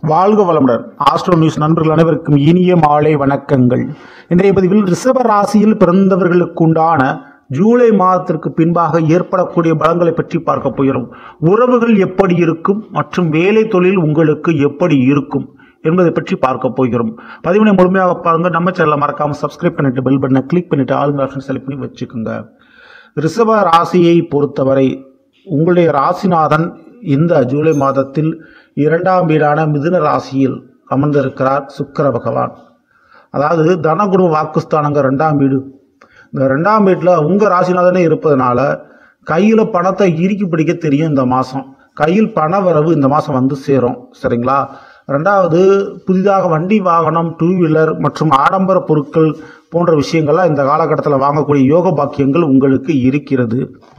வாழ்க வளமுடன் astro news நண்பர்கள் அனைவருக்கும் இனிய மாலை வணக்கங்கள் இன்றைய பதிவில் ரிஷப ராசியில் பிறந்தவர்களுக்குண்டான ஜூலை மாதத்திற்கு பின்பாக ஏற்படக்கூடிய பலங்களை பற்றி பார்க்க போகிறோம் உறவுகள் எப்படி இருக்கும் மற்றும் வேலை தொழில் உங்களுக்கு எப்படி இருக்கும் என்பதை பற்றி பார்க்க போகிறோம் பதிவினை முழுமையாக பாருங்க நம்ம சேனலை மறக்காம சப்ஸ்கிரைப் பண்ணிட்டு பெல் பட்டனை கிளிக் பண்ணிட்டு ஆளுங்க ஆப்ஷன் செலக்ட் பண்ணி வச்சுக்கோங்க ரிஷப ராசியை பொறுத்தவரை உங்களுடைய ராசிநாதன் இந்த ஜூலை மாதத்தில் இரண்டாம் வீடான மிதுன ராசியில் அமர்ந்திருக்கிறார் சுக்கிர பகவான் அதாவது தனகுரு வாக்குஸ்தானங்க ரெண்டாம் வீடு இந்த ரெண்டாம் வீட்டில் உங்கள் ராசிநாதனே இருப்பதனால கையில் பணத்தை இறுக்கி பிடிக்க தெரியும் இந்த மாதம் கையில் பண வரவு இந்த மாதம் வந்து சேரும் சரிங்களா ரெண்டாவது புதிதாக வண்டி வாகனம் டூ வீலர் மற்றும் ஆடம்பர பொருட்கள் போன்ற விஷயங்கள்லாம் இந்த காலகட்டத்தில் வாங்கக்கூடிய யோக பாக்கியங்கள் உங்களுக்கு இருக்கிறது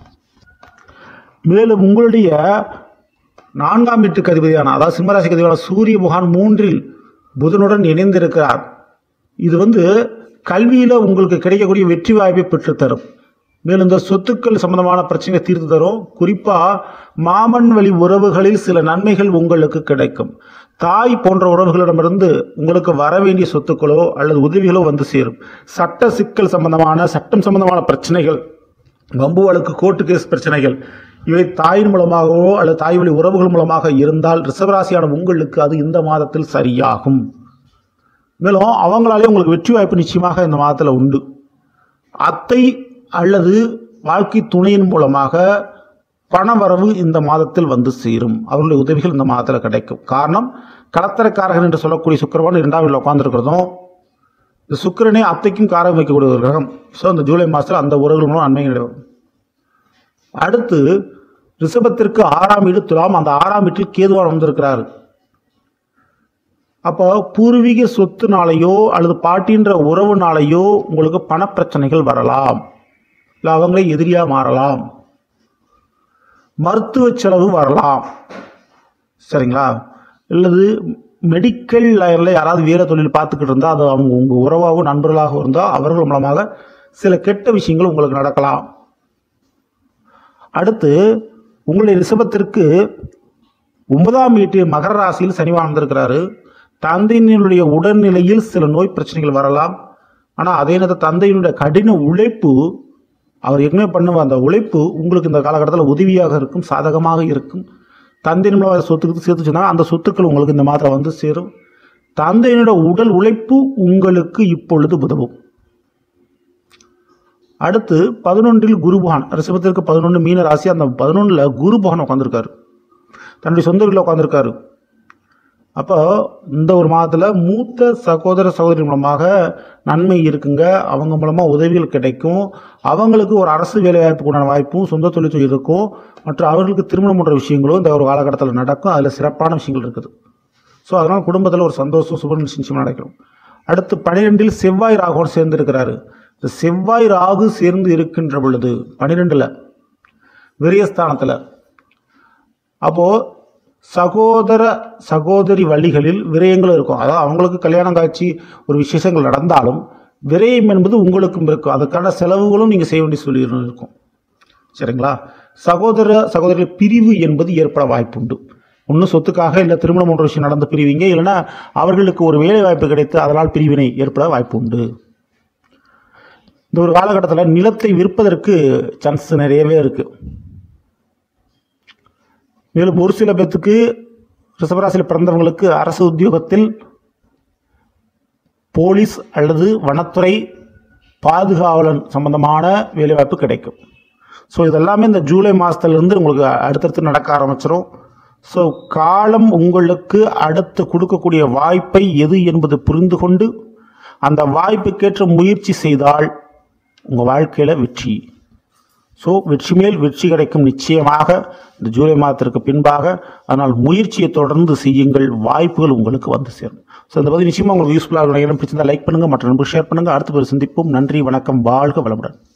மேலும் உங்களுடைய நான்காம் வீட்டுக்கு அதிபதியான அதாவது சிம்மராசிக்கு அதிபதியான சூரிய பகவான் மூன்றில் புதனுடன் இணைந்திருக்கிறார் இது வந்து கல்வியில் உங்களுக்கு கிடைக்கக்கூடிய வெற்றி வாய்ப்பை பெற்றுத்தரும் மேலும் இந்த சொத்துக்கள் சம்பந்தமான பிரச்சனையை தீர்த்து தரும் குறிப்பாக மாமன் வழி உறவுகளில் சில நன்மைகள் உங்களுக்கு கிடைக்கும் தாய் போன்ற உறவுகளிடமிருந்து உங்களுக்கு வர வேண்டிய சொத்துக்களோ அல்லது உதவிகளோ வந்து சேரும் சட்ட சிக்கல் சம்பந்தமான சட்டம் சம்பந்தமான பிரச்சனைகள் வம்பு வழக்கு கோர்ட்டு கேஸ் பிரச்சனைகள் இவை தாயின் மூலமாகவோ அல்லது தாய் வழி உறவுகள் மூலமாக இருந்தால் ரிஷபராசியான உங்களுக்கு அது இந்த மாதத்தில் சரியாகும் மேலும் அவங்களாலே உங்களுக்கு வெற்றி வாய்ப்பு நிச்சயமாக இந்த மாதத்தில் உண்டு அத்தை அல்லது வாழ்க்கை துணையின் மூலமாக பணவரவு இந்த மாதத்தில் வந்து சேரும் அவர்களுடைய உதவிகள் இந்த மாதத்தில் கிடைக்கும் காரணம் கடத்தரக்காரகன் என்று சொல்லக்கூடிய சுக்கரவான் இரண்டாம் வீட்டில் உட்காந்துருக்கிறதும் இந்த சுக்கிரனே அத்தைக்கும் காரம் வைக்கக்கூடிய ஒரு கிரகம் ஸோ இந்த ஜூலை மாதத்தில் அந்த உறவுகள் மூலம் நன்மை கிடைக்கும் அடுத்து ரிஷபத்திற்கு ஆறாம் வீடு துலாம் அந்த ஆறாம் வீட்டில் கேதுவான் வந்திருக்கிறார் அப்போ பூர்வீக சொத்துனாலேயோ அல்லது பாட்டின்ற உறவுனாலேயோ உங்களுக்கு பணப்பிரச்சனைகள் வரலாம் இல்லை அவங்களே எதிரியாக மாறலாம் மருத்துவ செலவு வரலாம் சரிங்களா இல்லது மெடிக்கல் லைனில் யாராவது வீர தொழில் பார்த்துக்கிட்டு இருந்தால் அது அவங்க உங்கள் உறவாகவும் நண்பர்களாகவும் இருந்தால் அவர்கள் மூலமாக சில கெட்ட விஷயங்கள் உங்களுக்கு நடக்கலாம் அடுத்து உங்களுடைய ரிஷபத்திற்கு ஒன்பதாம் வீட்டு மகர ராசியில் சனி வாழ்ந்திருக்கிறாரு தந்தையினுடைய உடல்நிலையில் சில நோய் பிரச்சனைகள் வரலாம் ஆனால் அதே நேரத்தில் தந்தையினுடைய கடின உழைப்பு அவர் ஏற்கனவே பண்ணுவ அந்த உழைப்பு உங்களுக்கு இந்த காலகட்டத்தில் உதவியாக இருக்கும் சாதகமாக இருக்கும் தந்தையின் மூலம் சொத்துக்கு சேர்த்து சொன்னால் அந்த சொத்துக்கள் உங்களுக்கு இந்த மாதம் வந்து சேரும் தந்தையினுடைய உடல் உழைப்பு உங்களுக்கு இப்பொழுது உதவும் அடுத்து பதினொன்றில் குருபகான் ரிஷபத்திற்கு பதினொன்று மீன ராசி அந்த பதினொன்றில் குருபகான் உட்காந்துருக்காரு தன்னுடைய சொந்த வீட்டில் உட்காந்துருக்காரு அப்போ இந்த ஒரு மாதத்தில் மூத்த சகோதர சகோதரி மூலமாக நன்மை இருக்குங்க அவங்க மூலமாக உதவிகள் கிடைக்கும் அவங்களுக்கு ஒரு அரசு வேலை வாய்ப்புக்குண்டான வாய்ப்பும் சொந்த தொழில் இருக்கும் மற்றும் அவர்களுக்கு திருமணம் போன்ற விஷயங்களும் இந்த ஒரு காலகட்டத்தில் நடக்கும் அதில் சிறப்பான விஷயங்கள் இருக்குது ஸோ அதனால் குடும்பத்தில் ஒரு சந்தோஷம் சுப நிச்சயம் நடக்கும் அடுத்து பனிரெண்டில் செவ்வாய் ராகுவோடு சேர்ந்திருக்கிறாரு இந்த செவ்வாய் ராகு சேர்ந்து இருக்கின்ற பொழுது பனிரெண்டில் விரயஸ்தானத்தில் அப்போது சகோதர சகோதரி வழிகளில் விரயங்கள் இருக்கும் அதாவது அவங்களுக்கு கல்யாணம் காட்சி ஒரு விசேஷங்கள் நடந்தாலும் விரயம் என்பது உங்களுக்கும் இருக்கும் அதுக்கான செலவுகளும் நீங்கள் செய்ய வேண்டிய சொல்லி இருக்கும் சரிங்களா சகோதர சகோதரி பிரிவு என்பது ஏற்பட வாய்ப்புண்டு ஒன்றும் சொத்துக்காக இல்லை திருமணம் போன்ற விஷயம் நடந்து பிரிவீங்க இல்லைன்னா அவர்களுக்கு ஒரு வேலை வாய்ப்பு கிடைத்து அதனால் பிரிவினை ஏற்பட வாய்ப்பு உண்டு இந்த ஒரு காலகட்டத்தில் நிலத்தை விற்பதற்கு சான்ஸ் நிறையவே இருக்குது மேலும் ஒரு சில பேர்த்துக்கு ரிஷபராசியில் பிறந்தவங்களுக்கு அரசு உத்தியோகத்தில் போலீஸ் அல்லது வனத்துறை பாதுகாவலன் சம்பந்தமான வேலைவாய்ப்பு கிடைக்கும் ஸோ இதெல்லாமே இந்த ஜூலை மாதத்துலேருந்து உங்களுக்கு அடுத்தடுத்து நடக்க ஆரம்பிச்சிடும் ஸோ காலம் உங்களுக்கு அடுத்து கொடுக்கக்கூடிய வாய்ப்பை எது என்பது புரிந்து கொண்டு அந்த வாய்ப்புக்கேற்ற முயற்சி செய்தால் உங்கள் வாழ்க்கையில் வெற்றி ஸோ வெற்றி மேல் வெற்றி கிடைக்கும் நிச்சயமாக இந்த ஜூலை மாதத்திற்கு பின்பாக அதனால் முயற்சியை தொடர்ந்து செய்யுங்கள் வாய்ப்புகள் உங்களுக்கு வந்து சேரும் ஸோ இந்த பதிவு நிச்சயமாக உங்களுக்கு யூஸ்ஃபுல்லாக இருக்கும் பிடிச்சிருந்தா லைக் பண்ணுங்கள் மற்ற நண்பர்கள் ஷேர் பண்ணுங்கள் அடுத்த பேர் சந்திப்போம் நன்றி வணக்கம் வாழ்க வளமுடன்